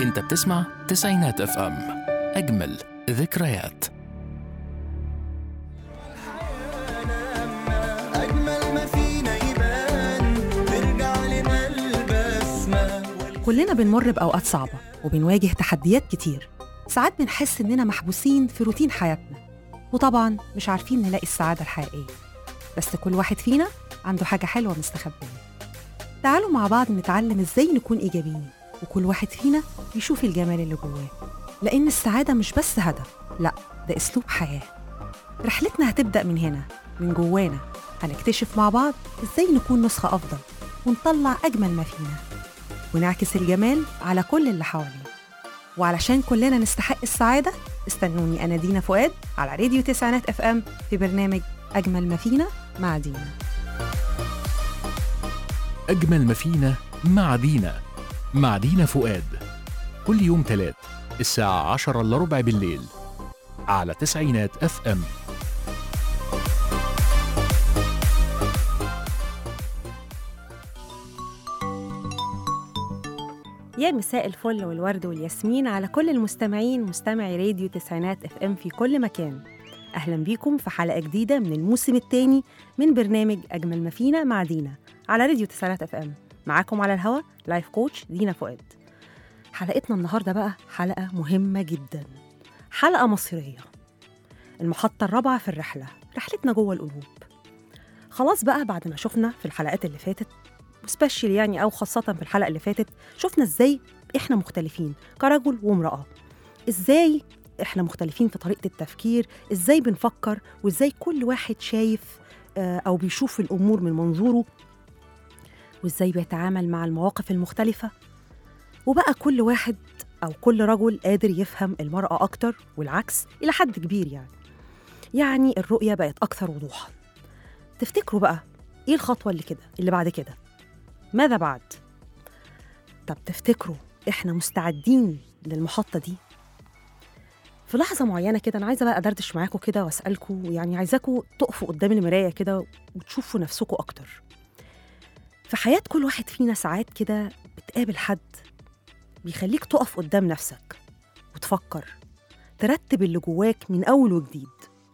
انت بتسمع تسعينات اف ام اجمل ذكريات أجمل ما فينا يبان ترجع لنا البسمة كلنا بنمر بأوقات صعبة وبنواجه تحديات كتير ساعات بنحس إننا محبوسين في روتين حياتنا وطبعا مش عارفين نلاقي السعادة الحقيقية بس كل واحد فينا عنده حاجة حلوة مستخبية تعالوا مع بعض نتعلم إزاي نكون إيجابيين وكل واحد فينا يشوف الجمال اللي جواه لأن السعادة مش بس هدف لأ ده أسلوب حياة رحلتنا هتبدأ من هنا من جوانا هنكتشف مع بعض إزاي نكون نسخة أفضل ونطلع أجمل ما فينا ونعكس الجمال على كل اللي حوالينا وعلشان كلنا نستحق السعادة استنوني أنا دينا فؤاد على راديو تسعينات اف ام في برنامج أجمل ما فينا مع دينا أجمل ما فينا مع دينا مع دينا فؤاد كل يوم تلات الساعة عشرة إلا ربع بالليل على تسعينات اف ام يا مساء الفل والورد والياسمين على كل المستمعين مستمعي راديو تسعينات اف ام في كل مكان اهلا بيكم في حلقه جديده من الموسم الثاني من برنامج اجمل ما فينا مع دينا على راديو تسعينات اف ام معاكم على الهوا لايف كوتش دينا فؤاد حلقتنا النهارده بقى حلقه مهمه جدا حلقه مصيريه المحطه الرابعه في الرحله رحلتنا جوه القلوب خلاص بقى بعد ما شفنا في الحلقات اللي فاتت سبيشال يعني او خاصه في الحلقه اللي فاتت شفنا ازاي احنا مختلفين كرجل وامراه ازاي احنا مختلفين في طريقه التفكير ازاي بنفكر وازاي كل واحد شايف آه، او بيشوف الامور من منظوره وازاي بيتعامل مع المواقف المختلفه وبقى كل واحد او كل رجل قادر يفهم المراه اكتر والعكس الى حد كبير يعني يعني الرؤيه بقت اكثر وضوحا تفتكروا بقى ايه الخطوه اللي كده اللي بعد كده ماذا بعد طب تفتكروا احنا مستعدين للمحطه دي في لحظه معينه كده انا عايزه بقى ادردش معاكم كده واسالكم يعني عايزاكم تقفوا قدام المرايه كده وتشوفوا نفسكم اكتر في حياه كل واحد فينا ساعات كده بتقابل حد بيخليك تقف قدام نفسك وتفكر ترتب اللي جواك من اول وجديد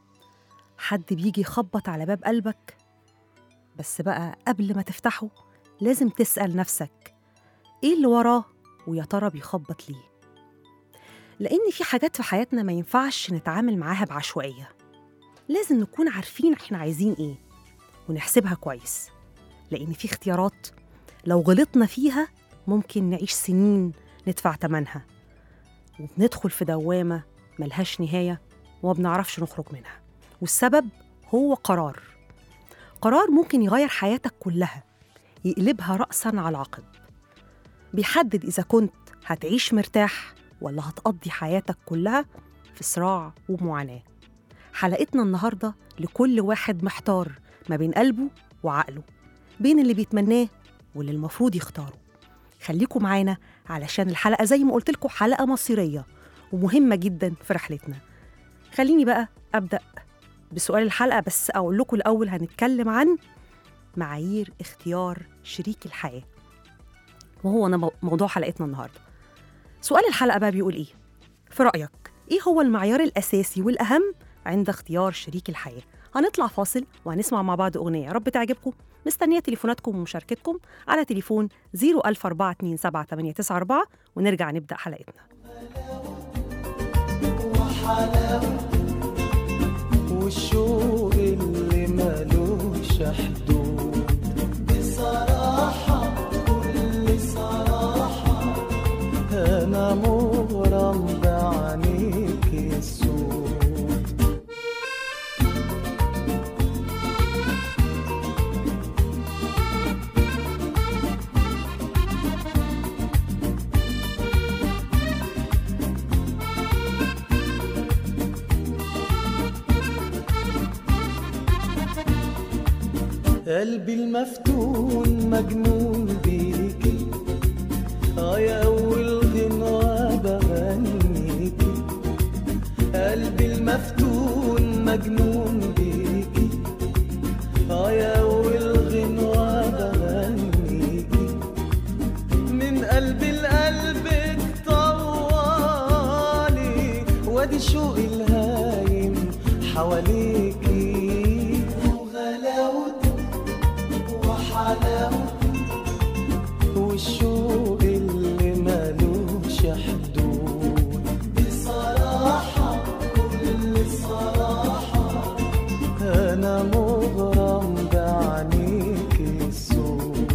حد بيجي يخبط على باب قلبك بس بقى قبل ما تفتحه لازم تسأل نفسك إيه اللي وراه ويا ترى بيخبط ليه؟ لأن في حاجات في حياتنا ما ينفعش نتعامل معاها بعشوائية لازم نكون عارفين إحنا عايزين إيه ونحسبها كويس لأن في اختيارات لو غلطنا فيها ممكن نعيش سنين ندفع تمنها وبندخل في دوامة ملهاش نهاية وما بنعرفش نخرج منها والسبب هو قرار قرار ممكن يغير حياتك كلها يقلبها رأسا على عقب بيحدد إذا كنت هتعيش مرتاح ولا هتقضي حياتك كلها في صراع ومعاناة حلقتنا النهاردة لكل واحد محتار ما بين قلبه وعقله بين اللي بيتمناه واللي المفروض يختاره خليكم معانا علشان الحلقة زي ما قلت لكم حلقة مصيرية ومهمة جدا في رحلتنا خليني بقى أبدأ بسؤال الحلقة بس أقول لكم الأول هنتكلم عن معايير اختيار شريك الحياة وهو أنا مو- موضوع حلقتنا النهاردة سؤال الحلقة بقى بيقول إيه؟ في رأيك إيه هو المعيار الأساسي والأهم عند اختيار شريك الحياة؟ هنطلع فاصل وهنسمع مع بعض أغنية يا رب تعجبكم مستنية تليفوناتكم ومشاركتكم على تليفون 004278994 ونرجع نبدأ حلقتنا والشوق اللي ملوش حدود بصراحة كل صراحة أنا مغرم بعينيك السود قلبي المفتون مجنون بيكي اه يا اول غنوة بغنيكي قلبي المفتون مجنون بيكي اه يا اول غنوة بغنيكي من قلبي لقلبك طول شوقي الهايم حواليكي وغلاوتك وحلاوتك والشوق اللي مالوش حدود بصراحة كل صراحة أنا مغرم بعينيك السود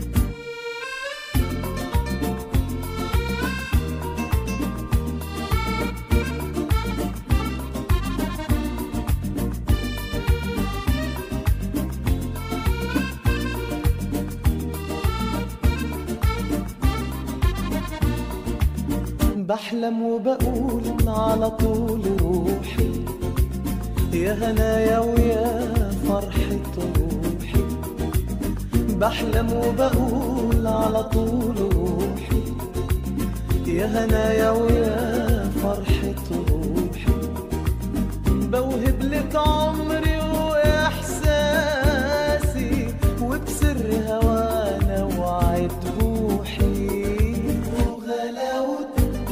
بحلم وبقول على طول روحي يا هنايا ويا فرحة روحي بحلم وبقول على طول روحي يا هنايا ويا فرحة روحي بوهب لك عمري وإحساسي وبسر هوانا وعد روحي وغلاوتك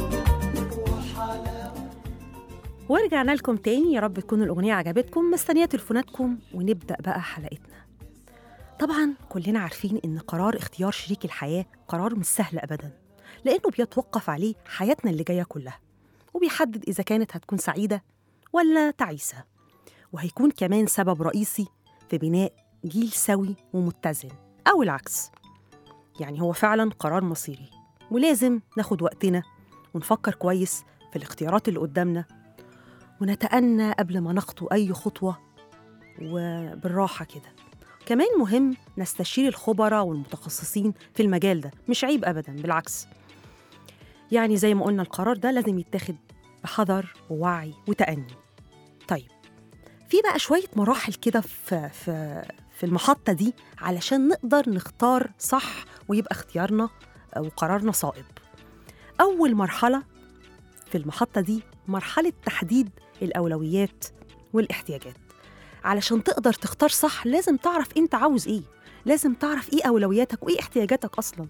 وحلاوتك ورجعنا لكم تاني يا رب تكون الأغنية عجبتكم مستنية تليفوناتكم ونبدأ بقى حلقتنا طبعا كلنا عارفين إن قرار اختيار شريك الحياة قرار مش سهل أبدا لأنه بيتوقف عليه حياتنا اللي جاية كلها وبيحدد إذا كانت هتكون سعيدة ولا تعيسة وهيكون كمان سبب رئيسي في بناء جيل سوي ومتزن أو العكس يعني هو فعلا قرار مصيري ولازم ناخد وقتنا ونفكر كويس في الاختيارات اللي قدامنا ونتأنى قبل ما نخطو أي خطوة وبالراحة كده كمان مهم نستشير الخبراء والمتخصصين في المجال ده مش عيب أبدا بالعكس يعني زي ما قلنا القرار ده لازم يتاخد بحذر ووعي وتأني طيب في بقى شوية مراحل كده في, في, في المحطة دي علشان نقدر نختار صح ويبقى اختيارنا وقرارنا صائب أول مرحلة في المحطة دي مرحلة تحديد الأولويات والاحتياجات علشان تقدر تختار صح لازم تعرف أنت عاوز إيه لازم تعرف إيه أولوياتك وإيه احتياجاتك أصلا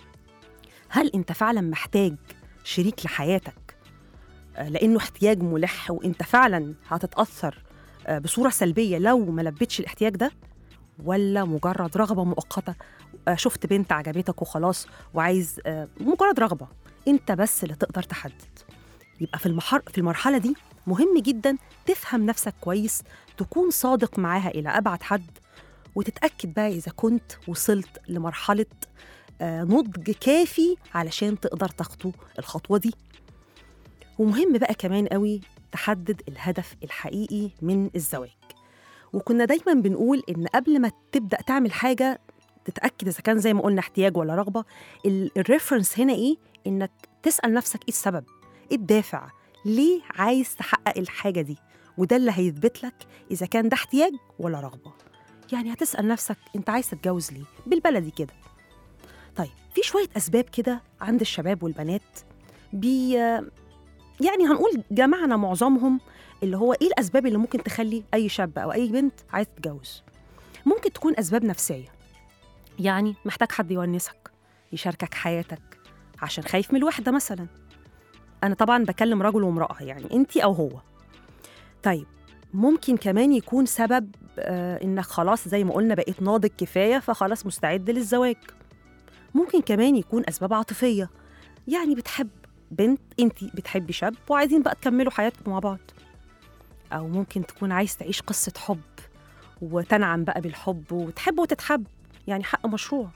هل أنت فعلا محتاج شريك لحياتك آه، لأنه احتياج ملح وأنت فعلا هتتأثر آه، بصورة سلبية لو ما لبتش الاحتياج ده ولا مجرد رغبة مؤقتة آه، شفت بنت عجبتك وخلاص وعايز آه، مجرد رغبة أنت بس اللي تقدر تحدد يبقى في المحر في المرحلة دي مهم جدا تفهم نفسك كويس تكون صادق معاها إلى أبعد حد وتتأكد بقى إذا كنت وصلت لمرحلة آه، نضج كافي علشان تقدر تخطو الخطوة دي ومهم بقى كمان قوي تحدد الهدف الحقيقي من الزواج وكنا دايما بنقول إن قبل ما تبدأ تعمل حاجة تتأكد إذا كان زي ما قلنا احتياج ولا رغبة ال- الريفرنس هنا إيه؟ إنك تسأل نفسك إيه السبب؟ إيه الدافع؟ ليه عايز تحقق الحاجة دي؟ وده اللي هيثبت لك إذا كان ده احتياج ولا رغبة يعني هتسأل نفسك أنت عايز تتجوز ليه؟ بالبلدي كده طيب في شوية أسباب كده عند الشباب والبنات بي يعني هنقول جمعنا معظمهم اللي هو إيه الأسباب اللي ممكن تخلي أي شاب أو أي بنت عايز تتجوز ممكن تكون أسباب نفسية يعني محتاج حد يونسك يشاركك حياتك عشان خايف من الوحدة مثلا أنا طبعا بكلم رجل وامرأة يعني أنت أو هو طيب ممكن كمان يكون سبب آه إنك خلاص زي ما قلنا بقيت ناضج كفاية فخلاص مستعد للزواج ممكن كمان يكون أسباب عاطفية يعني بتحب بنت أنت بتحبي شاب وعايزين بقى تكملوا حياتكم مع بعض أو ممكن تكون عايز تعيش قصة حب وتنعم بقى بالحب وتحب وتتحب يعني حق مشروع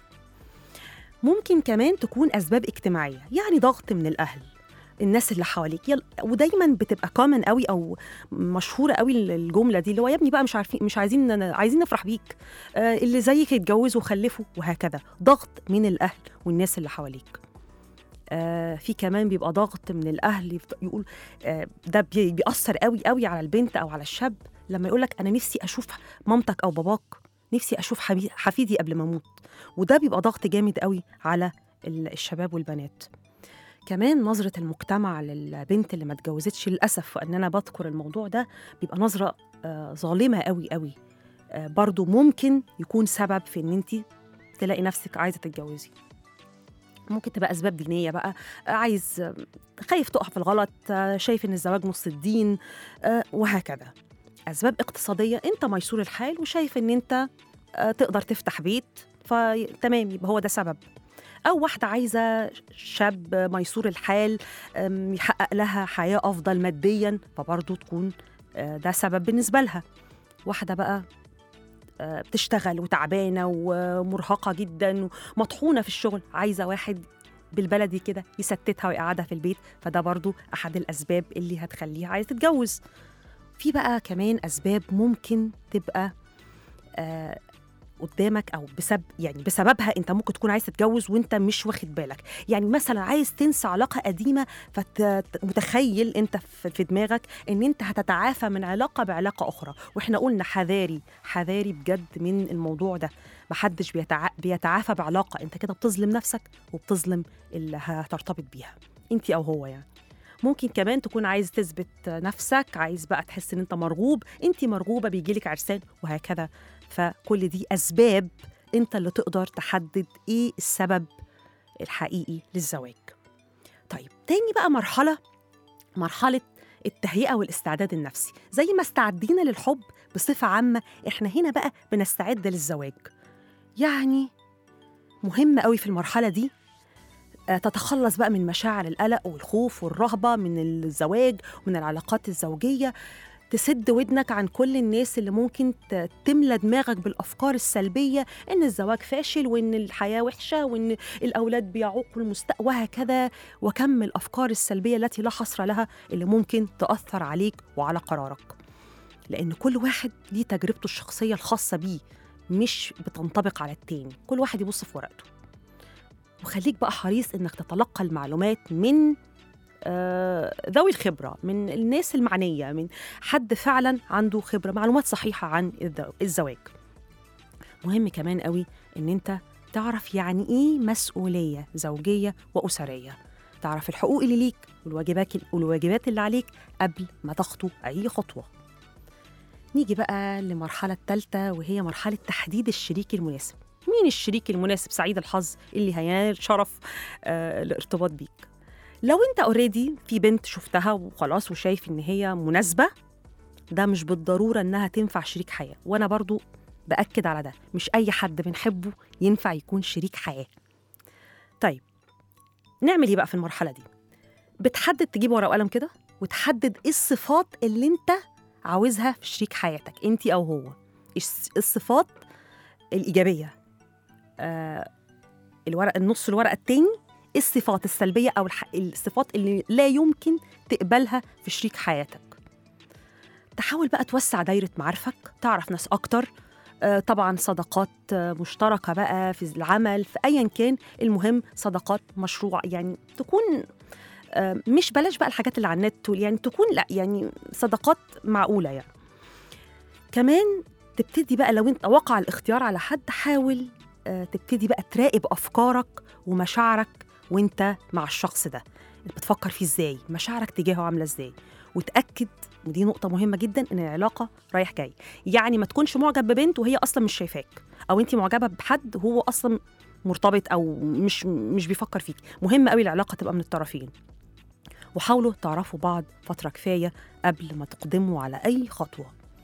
ممكن كمان تكون أسباب اجتماعية يعني ضغط من الأهل الناس اللي حواليك يل... ودايما بتبقى كومن قوي او مشهوره قوي الجمله دي اللي هو يا ابني بقى مش عارفين مش عايزين عايزين نفرح بيك آه اللي زيك يتجوزوا وخلفوا وهكذا ضغط من الاهل والناس اللي حواليك آه في كمان بيبقى ضغط من الاهل يفض- يقول آه ده بي- بيأثر قوي قوي على البنت او على الشاب لما يقول لك انا نفسي اشوف مامتك او باباك نفسي اشوف حبي- حفيدي قبل ما اموت وده بيبقى ضغط جامد قوي على ال- الشباب والبنات كمان نظرة المجتمع للبنت اللي ما اتجوزتش للأسف وأن أنا بذكر الموضوع ده بيبقى نظرة آه، ظالمة قوي قوي آه، برضو ممكن يكون سبب في أن أنت تلاقي نفسك عايزة تتجوزي ممكن تبقى اسباب دينيه بقى آه، عايز آه، خايف تقع في الغلط آه، شايف ان الزواج نص الدين آه، وهكذا اسباب اقتصاديه انت ميسور الحال وشايف ان انت آه، تقدر تفتح بيت فتمام يبقى هو ده سبب او واحده عايزه شاب ميسور الحال آم، يحقق لها حياه افضل ماديا فبرضه تكون آه، ده سبب بالنسبه لها واحده بقى آه، بتشتغل وتعبانه ومرهقه جدا ومطحونه في الشغل عايزه واحد بالبلدي كده يستتها ويقعدها في البيت فده برضو احد الاسباب اللي هتخليها عايزه تتجوز في بقى كمان اسباب ممكن تبقى آه قدامك او بسبب يعني بسببها انت ممكن تكون عايز تتجوز وانت مش واخد بالك يعني مثلا عايز تنسى علاقه قديمه فمتخيل انت في في دماغك ان انت هتتعافى من علاقه بعلاقه اخرى واحنا قلنا حذاري حذاري بجد من الموضوع ده محدش بيتع... بيتعافى بعلاقه انت كده بتظلم نفسك وبتظلم اللي هترتبط بيها انت او هو يعني ممكن كمان تكون عايز تثبت نفسك عايز بقى تحس ان انت مرغوب انت مرغوبه بيجيلك عرسان وهكذا فكل دي اسباب انت اللي تقدر تحدد ايه السبب الحقيقي للزواج طيب تاني بقى مرحله مرحله التهيئه والاستعداد النفسي زي ما استعدينا للحب بصفه عامه احنا هنا بقى بنستعد للزواج يعني مهم قوي في المرحله دي آه، تتخلص بقى من مشاعر القلق والخوف والرهبة من الزواج ومن العلاقات الزوجية تسد ودنك عن كل الناس اللي ممكن ت- تملى دماغك بالأفكار السلبية إن الزواج فاشل وإن الحياة وحشة وإن الأولاد بيعوقوا المستقبل وهكذا وكم الأفكار السلبية التي لا حصر لها اللي ممكن تأثر عليك وعلى قرارك لأن كل واحد ليه تجربته الشخصية الخاصة بيه مش بتنطبق على التاني كل واحد يبص في ورقته وخليك بقى حريص انك تتلقى المعلومات من آه، ذوي الخبره من الناس المعنيه من حد فعلا عنده خبره معلومات صحيحه عن الذو- الزواج مهم كمان قوي ان انت تعرف يعني ايه مسؤوليه زوجيه واسريه تعرف الحقوق اللي ليك والواجبات والواجبات اللي عليك قبل ما تخطو اي خطوه نيجي بقى للمرحله الثالثه وهي مرحله تحديد الشريك المناسب مين الشريك المناسب سعيد الحظ اللي هينال شرف آه الارتباط بيك لو انت اوريدي في بنت شفتها وخلاص وشايف ان هي مناسبه ده مش بالضروره انها تنفع شريك حياه وانا برضو باكد على ده مش اي حد بنحبه ينفع يكون شريك حياه طيب نعمل ايه بقى في المرحله دي بتحدد تجيب ورقه وقلم كده وتحدد ايه الصفات اللي انت عاوزها في شريك حياتك انت او هو الس- الصفات الايجابيه آه الورق النص الورقه التاني إيه الصفات السلبيه او الح... الصفات اللي لا يمكن تقبلها في شريك حياتك تحاول بقى توسع دايره معارفك تعرف ناس اكتر آه، طبعا صداقات آه، مشتركه بقى في العمل في ايا كان المهم صداقات مشروع يعني تكون آه، مش بلاش بقى الحاجات اللي على النت يعني تكون لا يعني صداقات معقوله يعني كمان تبتدي بقى لو انت وقع الاختيار على حد حاول آه، تبتدي بقى تراقب افكارك ومشاعرك وانت مع الشخص ده انت بتفكر فيه ازاي مشاعرك تجاهه عامله ازاي وتاكد ودي نقطه مهمه جدا ان العلاقه رايح جاي يعني ما تكونش معجب ببنت وهي اصلا مش شايفاك او انت معجبه بحد هو اصلا مرتبط او مش مش بيفكر فيك مهم قوي العلاقه تبقى من الطرفين وحاولوا تعرفوا بعض فتره كفايه قبل ما تقدموا على اي خطوه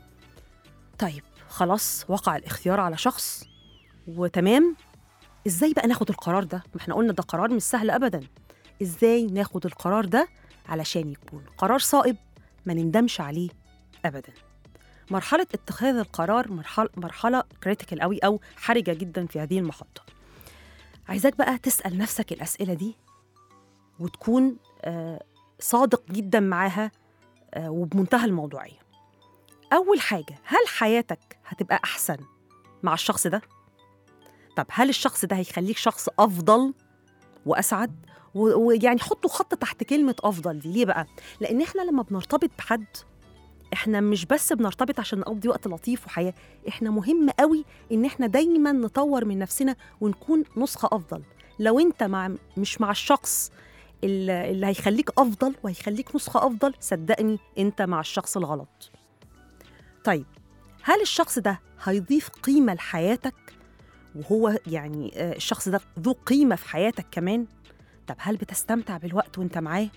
طيب خلاص وقع الاختيار على شخص وتمام ازاي بقى ناخد القرار ده ما احنا قلنا ده قرار مش سهل ابدا ازاي ناخد القرار ده علشان يكون قرار صائب ما نندمش عليه ابدا مرحله اتخاذ القرار مرحله مرحله كريتيكال قوي او حرجه جدا في هذه المحطه عايزاك بقى تسال نفسك الاسئله دي وتكون آه، صادق جدا معاها آه، وبمنتهى الموضوعيه اول حاجه هل حياتك هتبقى احسن مع الشخص ده طب هل الشخص ده هيخليك شخص افضل واسعد و- ويعني حطوا خط تحت كلمه افضل دي ليه بقى لان احنا لما بنرتبط بحد احنا مش بس بنرتبط عشان نقضي وقت لطيف وحياه احنا مهم قوي ان احنا دايما نطور من نفسنا ونكون نسخه افضل لو انت مع مش مع الشخص اللي اللي هيخليك افضل وهيخليك نسخه افضل صدقني انت مع الشخص الغلط طيب هل الشخص ده هيضيف قيمه لحياتك وهو يعني آه، الشخص ده ذو قيمة في حياتك كمان طب هل بتستمتع بالوقت وانت معاه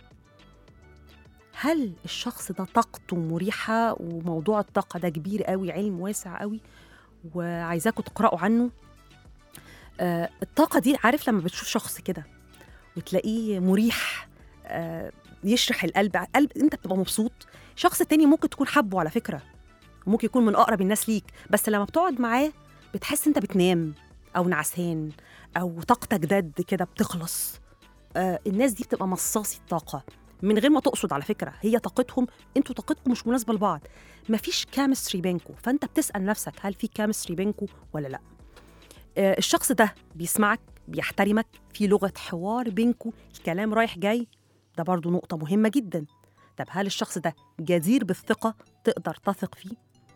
هل الشخص ده طاقته مريحة وموضوع الطاقة ده كبير قوي علم واسع قوي وعايزاكم تقرأوا عنه آه الطاقة دي عارف لما بتشوف شخص كده وتلاقيه مريح آه يشرح القلب قلب انت بتبقى مبسوط شخص تاني ممكن تكون حبه على فكرة وممكن يكون من أقرب الناس ليك بس لما بتقعد معاه بتحس انت بتنام أو نعسان أو طاقتك جد كده بتخلص آه الناس دي بتبقى مصاصي الطاقة من غير ما تقصد على فكرة هي طاقتهم انتوا طاقتكم مش مناسبة لبعض مفيش كيمستري بينكم فانت بتسأل نفسك هل في كيمستري بينكم ولا لا آه الشخص ده بيسمعك بيحترمك في لغة حوار بينكم الكلام رايح جاي ده برضو نقطة مهمة جدا طب هل الشخص ده جدير بالثقة تقدر تثق فيه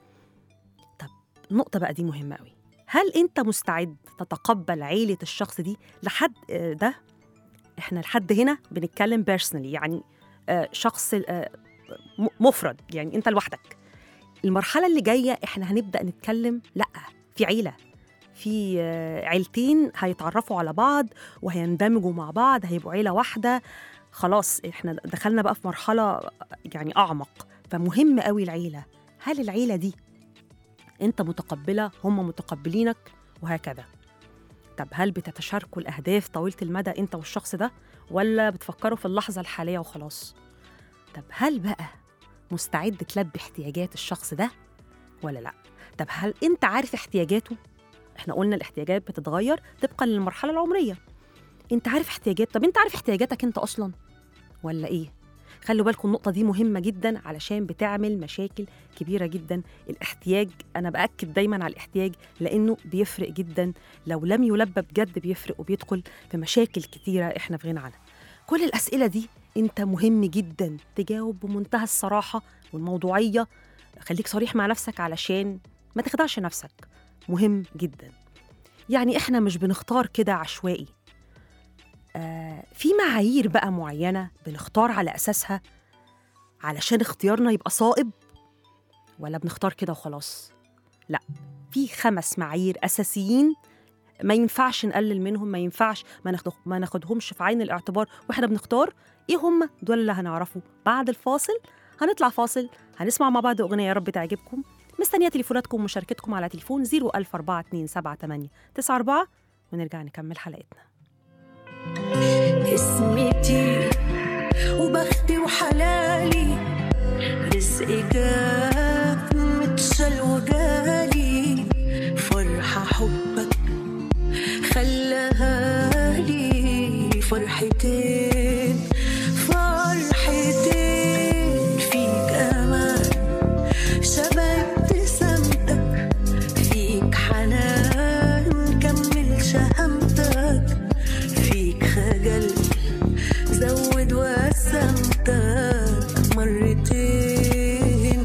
طب النقطة بقى دي مهمة قوي هل انت مستعد تتقبل عيلة الشخص دي لحد آه، ده احنا لحد هنا بنتكلم بيرسونالي يعني آه، شخص آه، م- مفرد يعني انت لوحدك المرحله اللي جايه احنا هنبدا نتكلم لا في عيله في آه، عيلتين هيتعرفوا على بعض وهيندمجوا مع بعض هيبقوا عيله واحده خلاص احنا دخلنا بقى في مرحله يعني اعمق فمهم قوي العيله هل العيله دي انت متقبله هم متقبلينك وهكذا طب هل بتتشاركوا الأهداف طويلة المدى أنت والشخص ده ولا بتفكروا في اللحظة الحالية وخلاص؟ طب هل بقى مستعد تلبي احتياجات الشخص ده ولا لا؟ طب هل أنت عارف احتياجاته؟ احنا قلنا الاحتياجات بتتغير طبقا للمرحلة العمرية أنت عارف احتياجات طب أنت عارف احتياجاتك أنت أصلا ولا إيه؟ خلوا بالكم النقطة دي مهمة جدا علشان بتعمل مشاكل كبيرة جدا الاحتياج أنا بأكد دايما على الاحتياج لأنه بيفرق جدا لو لم يلبى بجد بيفرق وبيدخل في مشاكل كتيرة إحنا في غنى عنها كل الأسئلة دي أنت مهم جدا تجاوب بمنتهى الصراحة والموضوعية خليك صريح مع نفسك علشان ما تخدعش نفسك مهم جدا يعني إحنا مش بنختار كده عشوائي آه في معايير بقى معينة بنختار على أساسها علشان اختيارنا يبقى صائب ولا بنختار كده وخلاص لا في خمس معايير أساسيين ما ينفعش نقلل منهم ما ينفعش ما, ناخد ما ناخدهمش في عين الاعتبار واحنا بنختار ايه هم دول اللي هنعرفه بعد الفاصل هنطلع فاصل هنسمع مع بعض اغنيه يا رب تعجبكم مستنيه تليفوناتكم ومشاركتكم على تليفون 004278994 ونرجع نكمل حلقتنا اسمتي وبختي وحلالي رزقي جاب متشال وجالي فرحة حبك خلاها لي فرحتين فرحتين فيك أمان شبه ابتسامتك فيك حنان كمل شهامتك فيك خجل زود وسمتك مرتين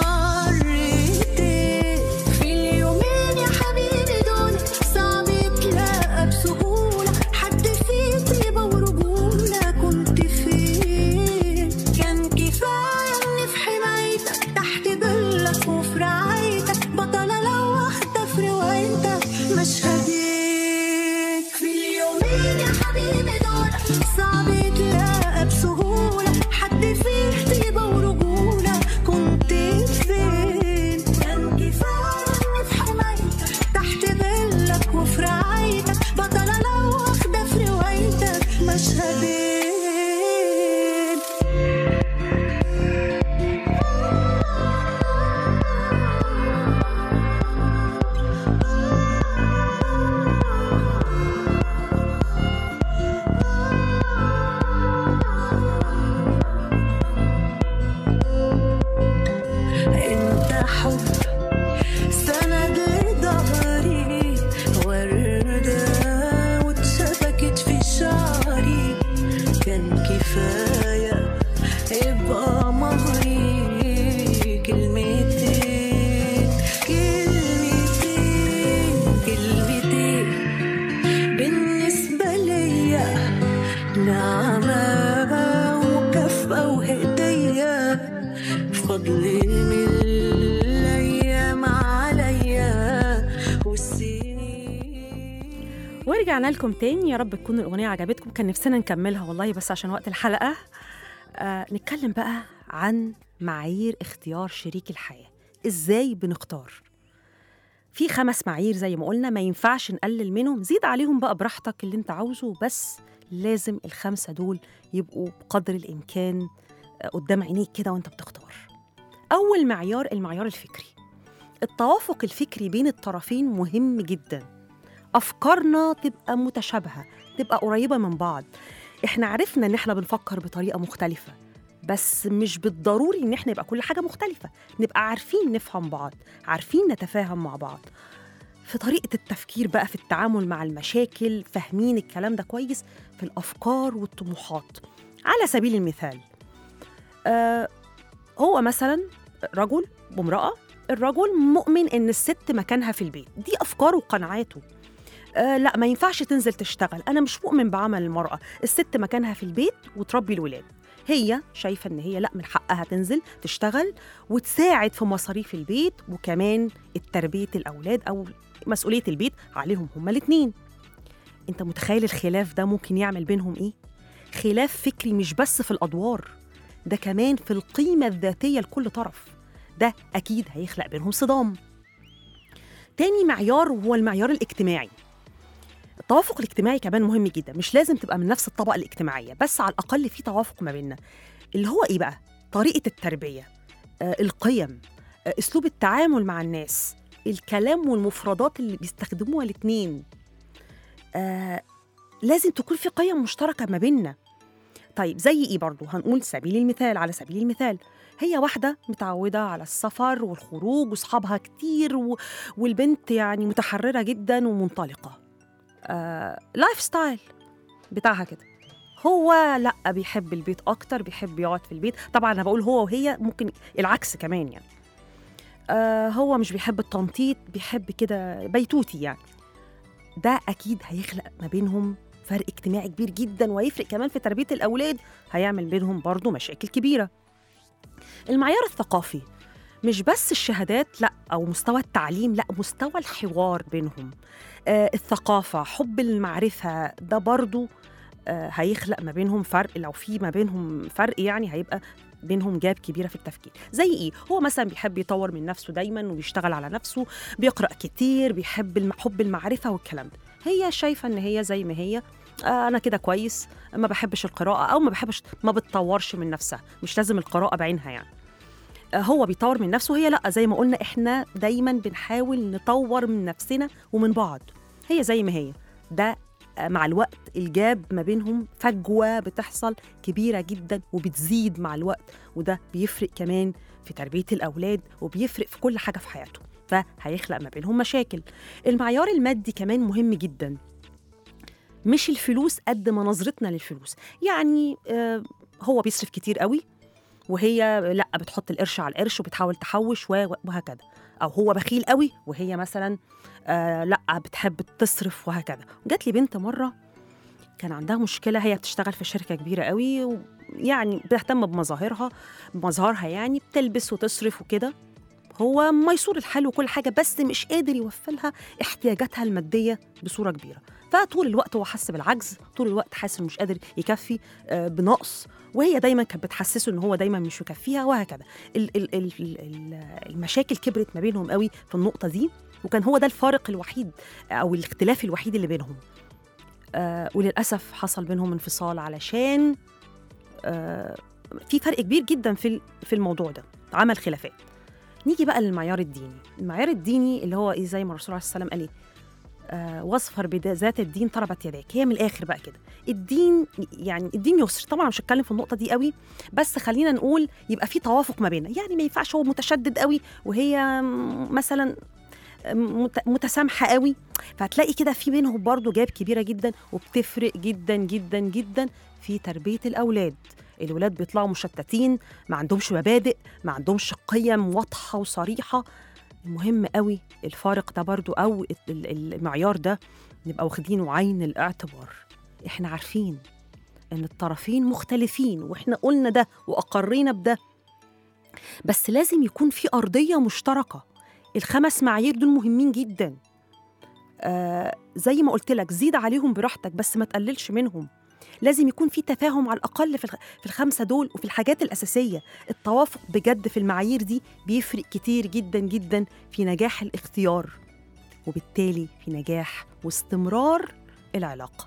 مرتين في اليومين يا حبيبي دول صعب تلاقى بسهولة حد فيه طيبة ورجولة كنت فين كان كفاية إني في حمايتك تحت ظلك وفي رعايتك بطلة لو واخدة في روايتك مشهدين في اليومين يا حبيبي دول صعب تلاقى بسهولة حد فيه طيبة ورجولة كنت فين كان كفاية إني في حمايتك تحت ظلك وفي رعايتك بطلة لو واخدة في روايتك مشهدين انت حب سند لظهري وردة واتشبكت في شعري ورجعنا لكم تاني يا رب تكون الأغنية عجبتكم كان نفسنا نكملها والله بس عشان وقت الحلقة آه نتكلم بقى عن معايير اختيار شريك الحياة إزاي بنختار في خمس معايير زي ما قلنا ما ينفعش نقلل منهم زيد عليهم بقى براحتك اللي انت عاوزه بس لازم الخمسة دول يبقوا بقدر الإمكان آه، قدام عينيك كده وانت بتختار أول معيار المعيار الفكري التوافق الفكري بين الطرفين مهم جدا أفكارنا تبقى متشابهة تبقى قريبة من بعض إحنا عرفنا إن إحنا بنفكر بطريقة مختلفة بس مش بالضروري إن إحنا يبقى كل حاجة مختلفة نبقى عارفين نفهم بعض عارفين نتفاهم مع بعض في طريقة التفكير بقى في التعامل مع المشاكل فاهمين الكلام ده كويس في الأفكار والطموحات على سبيل المثال آه هو مثلا رجل وامرأة الرجل مؤمن إن الست مكانها في البيت دي أفكاره وقناعاته آه لا ما ينفعش تنزل تشتغل أنا مش مؤمن بعمل المرأة الست مكانها في البيت وتربي الولاد هي شايفة إن هي لا من حقها تنزل تشتغل وتساعد في مصاريف البيت وكمان التربية الأولاد أو مسؤولية البيت عليهم هما الاتنين أنت متخيل الخلاف ده ممكن يعمل بينهم إيه؟ خلاف فكري مش بس في الأدوار ده كمان في القيمة الذاتية لكل طرف ده أكيد هيخلق بينهم صدام تاني معيار هو المعيار الاجتماعي التوافق الاجتماعي كمان مهم جدا مش لازم تبقى من نفس الطبقة الاجتماعية بس على الأقل في توافق ما بيننا اللي هو إيه بقى؟ طريقة التربية آه القيم آه أسلوب التعامل مع الناس الكلام والمفردات اللي بيستخدموها الاتنين آه لازم تكون في قيم مشتركة ما بيننا طيب زي ايه برضو هنقول سبيل المثال على سبيل المثال هي واحدة متعودة على السفر والخروج وصحابها كتير و... والبنت يعني متحررة جدا ومنطلقة آه... لايف ستايل بتاعها كده هو لا بيحب البيت اكتر بيحب يقعد في البيت طبعا انا بقول هو وهي ممكن العكس كمان يعني آه هو مش بيحب التنطيط بيحب كده بيتوتي يعني ده اكيد هيخلق ما بينهم فرق اجتماعي كبير جدا وهيفرق كمان في تربيه الاولاد هيعمل بينهم برضو مشاكل كبيره المعيار الثقافي مش بس الشهادات لا او مستوى التعليم لا مستوى الحوار بينهم آه الثقافه حب المعرفه ده برضو آه هيخلق ما بينهم فرق لو في ما بينهم فرق يعني هيبقى بينهم جاب كبيره في التفكير زي ايه هو مثلا بيحب يطور من نفسه دايما وبيشتغل على نفسه بيقرا كتير بيحب الم- حب المعرفه والكلام ده هي شايفه ان هي زي ما هي آه انا كده كويس ما بحبش القراءه او ما بحبش ما بتطورش من نفسها مش لازم القراءه بعينها يعني آه هو بيطور من نفسه وهي لا زي ما قلنا احنا دايما بنحاول نطور من نفسنا ومن بعض هي زي ما هي ده آه، مع الوقت الجاب ما بينهم فجوه بتحصل كبيره جدا وبتزيد مع الوقت وده بيفرق كمان في تربيه الاولاد وبيفرق في كل حاجه في حياته فهيخلق ما بينهم مشاكل المعيار المادي كمان مهم جدا مش الفلوس قد ما نظرتنا للفلوس يعني آه، هو بيصرف كتير قوي وهي لا بتحط القرش على القرش وبتحاول تحوش و- وهكذا او هو بخيل قوي وهي مثلا آه لا بتحب تصرف وهكذا جات لي بنت مره كان عندها مشكله هي بتشتغل في شركه كبيره قوي ويعني بتهتم بمظاهرها بمظهرها يعني بتلبس وتصرف وكده هو ميسور الحال وكل حاجه بس مش قادر يوفلها احتياجاتها الماديه بصوره كبيره فطول الوقت هو حس بالعجز طول الوقت حاسس انه مش قادر يكفي آه، بنقص وهي دايما كانت بتحسسه ان هو دايما مش يكفيها وهكذا ال- ال- ال- ال- المشاكل كبرت ما بينهم قوي في النقطه دي وكان هو ده الفارق الوحيد او الاختلاف الوحيد اللي بينهم آه وللاسف حصل بينهم انفصال علشان آه في فرق كبير جدا في ال- في الموضوع ده عمل خلافات نيجي بقى للمعيار الديني المعيار الديني اللي هو ايه زي ما الرسول عليه السلام قال ايه آه واظفر بذات الدين طربت يداك هي من الاخر بقى كده الدين يعني الدين يسر طبعا مش هتكلم في النقطه دي قوي بس خلينا نقول يبقى في توافق ما بيننا يعني ما ينفعش هو متشدد قوي وهي م- مثلا مت- متسامحه قوي فهتلاقي كده في بينهم برضو جاب كبيره جدا وبتفرق جدا جدا جدا في تربيه الاولاد الولاد بيطلعوا مشتتين ما عندهمش مبادئ ما عندهمش قيم واضحه وصريحه المهم قوي الفارق ده برضو او ال- ال- المعيار ده نبقى واخدينه عين الاعتبار احنا عارفين ان الطرفين مختلفين واحنا قلنا ده واقرينا بده بس لازم يكون في ارضيه مشتركه الخمس معايير دول مهمين جدا آه زي ما قلت لك زيد عليهم براحتك بس ما تقللش منهم لازم يكون في تفاهم على الأقل في الخ- في الخمسة دول وفي الحاجات الأساسية التوافق بجد في المعايير دي بيفرق كتير جدا جدا في نجاح الاختيار وبالتالي في نجاح واستمرار العلاقة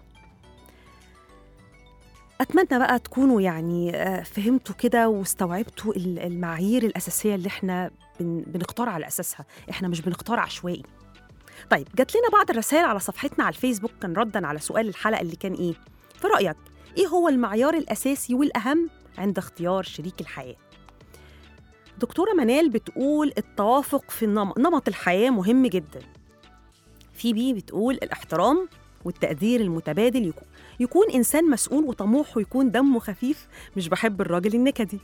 أتمنى بقى تكونوا يعني آه، فهمتوا كده واستوعبتوا ال- المعايير الأساسية اللي احنا بن- بنختار على أساسها احنا مش بنختار عشوائي طيب جات لنا بعض الرسائل على صفحتنا على الفيسبوك كان ردا على سؤال الحلقة اللي كان إيه في رأيك إيه هو المعيار الأساسي والأهم عند اختيار شريك الحياة دكتورة منال بتقول التوافق في النمط نمط الحياة مهم جدا في بي بتقول الاحترام والتقدير المتبادل يكون يكون إنسان مسؤول وطموح ويكون دمه خفيف مش بحب الراجل النكدي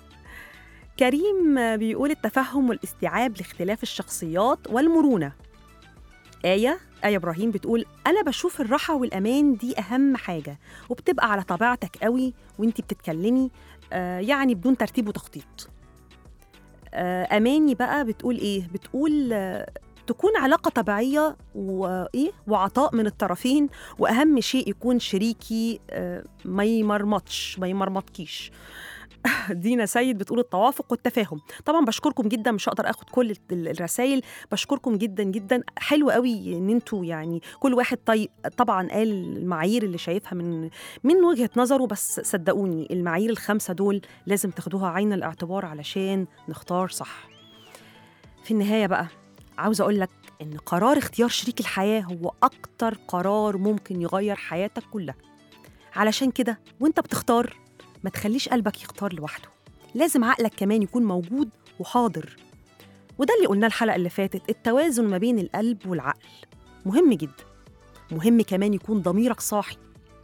كريم بيقول التفهم والاستيعاب لاختلاف الشخصيات والمرونة آية آية إبراهيم بتقول أنا بشوف الراحة والأمان دي أهم حاجة وبتبقى على طبيعتك قوي وانتي بتتكلمي آه يعني بدون ترتيب وتخطيط آه أماني بقى بتقول إيه؟ بتقول آه تكون علاقة طبيعية وإيه؟ وعطاء من الطرفين وأهم شيء يكون شريكي آه ما يمرمطش ما يمرمطكيش دينا سيد بتقول التوافق والتفاهم طبعا بشكركم جدا مش هقدر اخد كل ال- الرسائل بشكركم جدا جدا حلو قوي ان انتوا يعني كل واحد طي... طبعا قال المعايير اللي شايفها من من وجهه نظره بس صدقوني المعايير الخمسه دول لازم تاخدوها عين الاعتبار علشان نختار صح في النهايه بقى عاوزه اقول لك ان قرار اختيار شريك الحياه هو اكتر قرار ممكن يغير حياتك كلها علشان كده وانت بتختار ما تخليش قلبك يختار لوحده لازم عقلك كمان يكون موجود وحاضر وده اللي قلناه الحلقة اللي فاتت التوازن ما بين القلب والعقل مهم جدا مهم كمان يكون ضميرك صاحي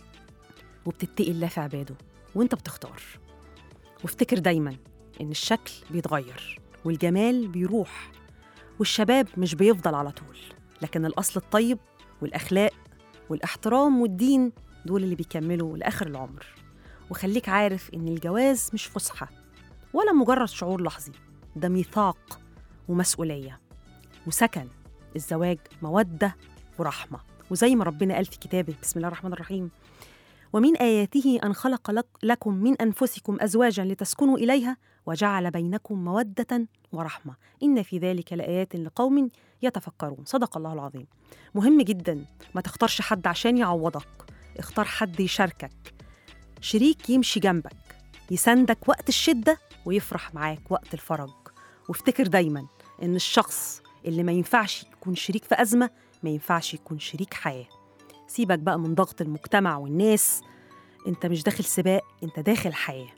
وبتتقي الله في عباده وانت بتختار وافتكر دايما ان الشكل بيتغير والجمال بيروح والشباب مش بيفضل على طول لكن الأصل الطيب والأخلاق والاحترام والدين دول اللي بيكملوا لآخر العمر وخليك عارف إن الجواز مش فسحة ولا مجرد شعور لحظي ده ميثاق ومسؤولية وسكن الزواج مودة ورحمة وزي ما ربنا قال في كتابه بسم الله الرحمن الرحيم ومن آياته أن خلق لك لكم من أنفسكم أزواجا لتسكنوا إليها وجعل بينكم مودة ورحمة إن في ذلك لآيات لقوم يتفكرون صدق الله العظيم مهم جدا ما تختارش حد عشان يعوضك اختار حد يشاركك شريك يمشي جنبك يساندك وقت الشدة ويفرح معاك وقت الفرج وافتكر دايما إن الشخص اللي ما ينفعش يكون شريك في أزمة ما ينفعش يكون شريك حياة سيبك بقى من ضغط المجتمع والناس انت مش داخل سباق انت داخل حياة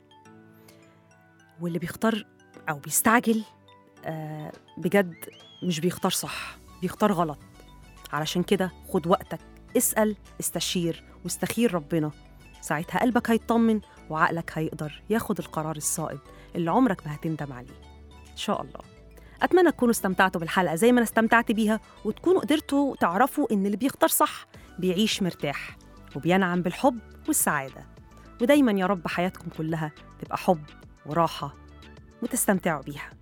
واللي بيختار أو بيستعجل آه بجد مش بيختار صح بيختار غلط علشان كده خد وقتك اسأل استشير واستخير ربنا ساعتها قلبك هيطمن وعقلك هيقدر ياخد القرار الصائب اللي عمرك ما هتندم عليه إن شاء الله أتمنى تكونوا استمتعتوا بالحلقة زي ما أنا استمتعت بيها وتكونوا قدرتوا تعرفوا إن اللي بيختار صح بيعيش مرتاح وبينعم بالحب والسعادة ودايما يا رب حياتكم كلها تبقى حب وراحة وتستمتعوا بيها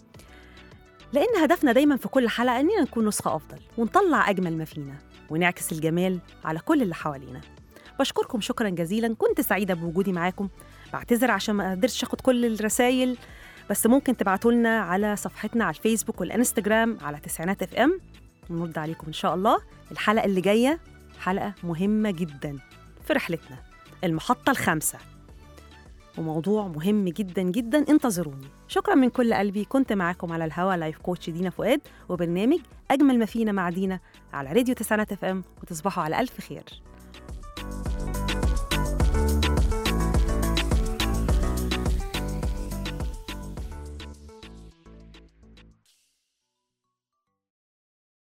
لأن هدفنا دايما في كل حلقة إننا نكون نسخة أفضل ونطلع أجمل ما فينا ونعكس الجمال على كل اللي حوالينا بشكركم شكرا جزيلا كنت سعيدة بوجودي معاكم بعتذر عشان ما قدرتش أخد كل الرسايل بس ممكن تبعتوا لنا على صفحتنا على الفيسبوك والانستجرام على تسعينات اف ام ونرد عليكم ان شاء الله الحلقه اللي جايه حلقه مهمه جدا في رحلتنا المحطه الخامسه وموضوع مهم جدا جدا انتظروني شكرا من كل قلبي كنت معاكم على الهوا لايف كوتش دينا فؤاد وبرنامج اجمل ما فينا مع دينا على راديو تسعينات اف ام وتصبحوا على الف خير